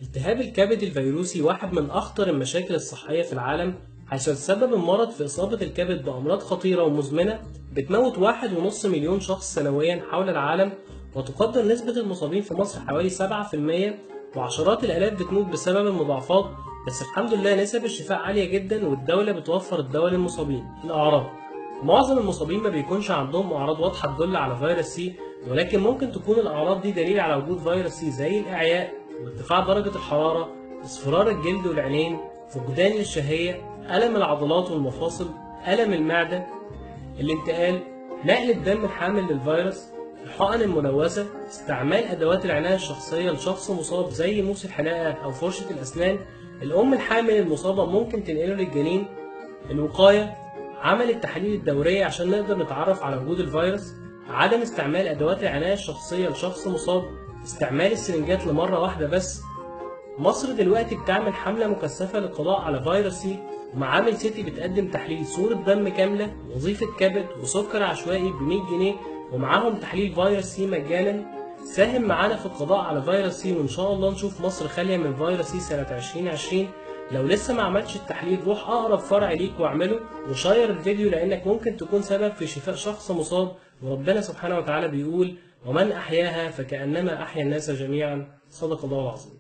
التهاب الكبد الفيروسي واحد من أخطر المشاكل الصحية في العالم حيث يتسبب المرض في إصابة الكبد بأمراض خطيرة ومزمنة بتموت واحد ونص مليون شخص سنويا حول العالم وتقدر نسبة المصابين في مصر حوالي 7% وعشرات الآلاف بتموت بسبب المضاعفات بس الحمد لله نسب الشفاء عالية جدا والدولة بتوفر الدواء للمصابين الأعراض معظم المصابين ما بيكونش عندهم أعراض واضحة تدل على فيروس سي ولكن ممكن تكون الأعراض دي دليل على وجود فيروس سي زي الإعياء وارتفاع درجة الحرارة اصفرار الجلد والعينين فقدان للشهية ألم العضلات والمفاصل ألم المعدة الانتقال نقل الدم الحامل للفيروس الحقن الملوثة استعمال أدوات العناية الشخصية لشخص مصاب زي موس الحلاقة أو فرشة الأسنان الأم الحامل المصابة ممكن تنقله للجنين الوقاية عمل التحاليل الدورية عشان نقدر نتعرف على وجود الفيروس عدم استعمال أدوات العناية الشخصية لشخص مصاب استعمال السرنجات لمرة واحدة بس مصر دلوقتي بتعمل حملة مكثفة للقضاء على فيروس سي ومعامل سيتي بتقدم تحليل صورة دم كاملة وظيفة كبد وسكر عشوائي ب 100 جنيه ومعاهم تحليل فيروس سي مجانا ساهم معانا في القضاء على فيروس سي وإن شاء الله نشوف مصر خالية من فيروس سي سنة 2020 لو لسه ما عملتش التحليل روح أقرب فرع ليك واعمله وشير الفيديو لأنك ممكن تكون سبب في شفاء شخص مصاب وربنا سبحانه وتعالى بيقول ومن أحياها فكأنما أحيا الناس جميعا صدق الله العظيم